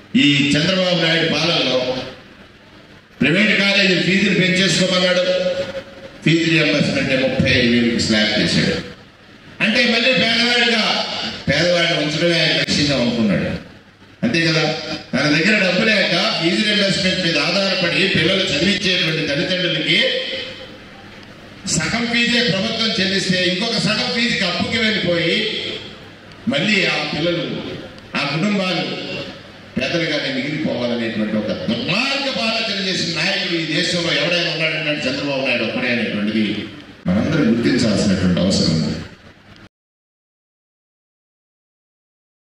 ఈ చంద్రబాబు నాయుడు పాలనలో ప్రైవేట్ కాలేజీలు ఫీజులు పెంచేసుకోమన్నాడు ఫీజు రియంబర్స్మెంట్ ముప్పై ఐదు వేలకు స్లాబ్ చేశాడు అంటే మళ్ళీ పేదవాడిగా పేదవాడిని ఉంచడమే ఆయన లక్ష్యంగా అనుకున్నాడు అంతే కదా తన దగ్గర డబ్బు లేక ఫీజు రియంబర్స్మెంట్ మీద ఆధారపడి పిల్లలు చదివించేటువంటి తల్లిదండ్రులకి సగం ఫీజే ప్రభుత్వం చెల్లిస్తే ఇంకొక సగం ఫీజుకి అప్పుకి వెళ్ళిపోయి మళ్ళీ ఆ పిల్లలు ఆ కుటుంబాలు పేదలుగానే మిగిలిపోవాలనేటువంటి ఒక దుర్భ